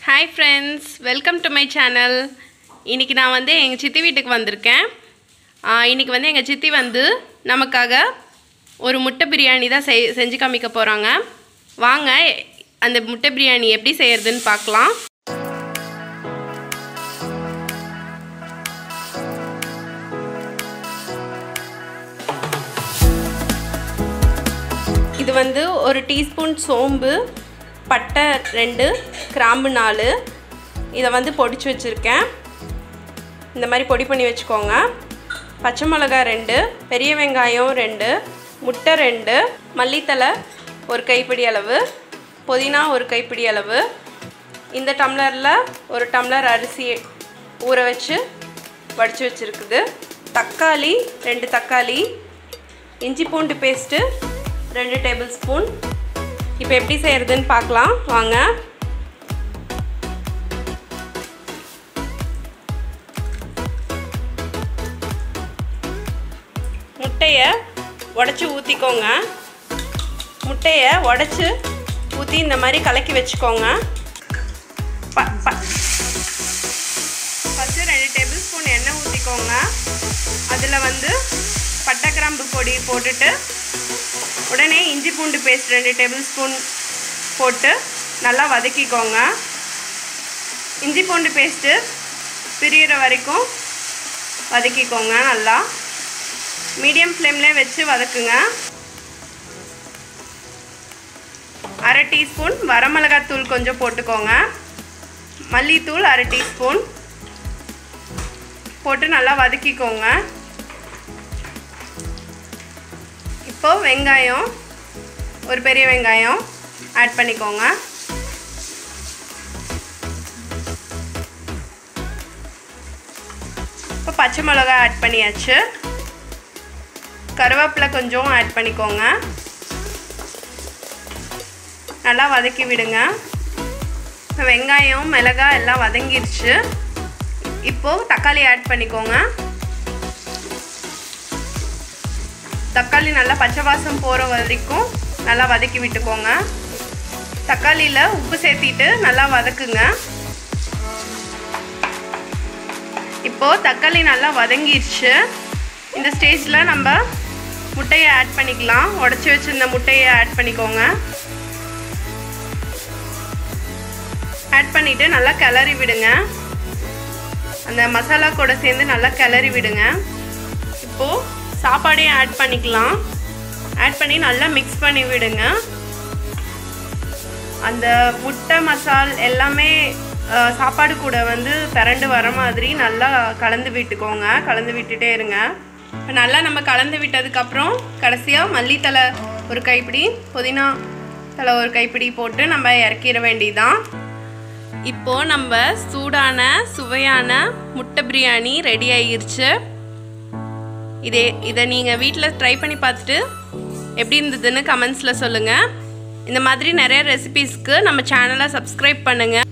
hi friends welcome to my channel இன்றைக்கி நான் வந்து எங்கள் சித்தி வீட்டுக்கு வந்திருக்கேன் இன்றைக்கி வந்து எங்கள் சித்தி வந்து நமக்காக ஒரு முட்டை பிரியாணி தான் செய் செஞ்சு காமிக்க போகிறாங்க வாங்க அந்த முட்டை பிரியாணி எப்படி செய்யறதுன்னு பார்க்கலாம் இது வந்து ஒரு டீஸ்பூன் சோம்பு பட்டை ரெண்டு கிராம்பு நாலு இதை வந்து பொடிச்சு வச்சுருக்கேன் இந்த மாதிரி பொடி பண்ணி வச்சுக்கோங்க பச்சை மிளகா ரெண்டு பெரிய வெங்காயம் ரெண்டு முட்டை ரெண்டு மல்லித்தலை ஒரு கைப்பிடி அளவு புதினா ஒரு கைப்பிடி அளவு இந்த டம்ளரில் ஒரு டம்ளர் அரிசி ஊற வச்சு வடித்து வச்சுருக்குது தக்காளி ரெண்டு தக்காளி இஞ்சி பூண்டு பேஸ்ட்டு ரெண்டு டேபிள் ஸ்பூன் இப்போ எப்படி செய்கிறதுன்னு பார்க்கலாம் வாங்க முட்டையை உடச்சி ஊற்றிக்கோங்க முட்டையை உடச்சி ஊற்றி இந்த மாதிரி கலக்கி வச்சுக்கோங்க ப ப ஃபஸ்ட்டு ரெண்டு டேபிள் ஸ்பூன் எண்ணெய் ஊற்றிக்கோங்க அதில் வந்து பட்டை கிராம்பு பொடி போட்டுட்டு உடனே இஞ்சி பூண்டு பேஸ்ட் ரெண்டு டேபிள் ஸ்பூன் போட்டு நல்லா வதக்கிக்கோங்க இஞ்சி பூண்டு பேஸ்ட்டு பிரியிற வரைக்கும் வதக்கிக்கோங்க நல்லா மீடியம் ஃப்ளேம்லேயே வச்சு வதக்குங்க அரை டீஸ்பூன் வரமிளகாத்தூள் கொஞ்சம் போட்டுக்கோங்க மல்லித்தூள் அரை டீஸ்பூன் போட்டு நல்லா வதக்கிக்கோங்க இப்போது வெங்காயம் ஒரு பெரிய வெங்காயம் ஆட் பண்ணிக்கோங்க இப்போ பச்சை மிளகா ஆட் பண்ணியாச்சு கருவேப்பிலை கொஞ்சம் ஆட் பண்ணிக்கோங்க நல்லா வதக்கி விடுங்க இப்போ வெங்காயம் மிளகா எல்லாம் வதங்கிருச்சு இப்போது தக்காளி ஆட் பண்ணிக்கோங்க தக்காளி நல்லா பச்சை வாசம் போகிற வரைக்கும் நல்லா வதக்கி விட்டுக்கோங்க தக்காளியில் உப்பு சேர்த்திட்டு நல்லா வதக்குங்க இப்போது தக்காளி நல்லா வதங்கிருச்சு இந்த ஸ்டேஜில் நம்ம முட்டையை ஆட் பண்ணிக்கலாம் உடச்சி வச்சுருந்த முட்டையை ஆட் பண்ணிக்கோங்க ஆட் பண்ணிவிட்டு நல்லா கிளறி விடுங்க அந்த மசாலா கூட சேர்ந்து நல்லா கிளறி விடுங்க இப்போது சாப்பாடையும் ஆட் பண்ணிக்கலாம் ஆட் பண்ணி நல்லா மிக்ஸ் பண்ணி விடுங்க அந்த முட்டை மசால் எல்லாமே சாப்பாடு கூட வந்து பிறண்டு வர மாதிரி நல்லா கலந்து விட்டுக்கோங்க கலந்து விட்டுட்டே இருங்க இப்போ நல்லா நம்ம கலந்து விட்டதுக்கப்புறம் கடைசியாக மல்லித்தலை ஒரு கைப்பிடி புதினா தலை ஒரு கைப்பிடி போட்டு நம்ம இறக்கிட வேண்டியதான் இப்போது நம்ம சூடான சுவையான முட்டை பிரியாணி ரெடி ஆகிருச்சு இதே இதை நீங்கள் வீட்டில் ட்ரை பண்ணி பார்த்துட்டு எப்படி இருந்ததுன்னு கமெண்ட்ஸில் சொல்லுங்கள் இந்த மாதிரி நிறைய ரெசிபீஸ்க்கு நம்ம சேனலை சப்ஸ்கிரைப் பண்ணுங்கள்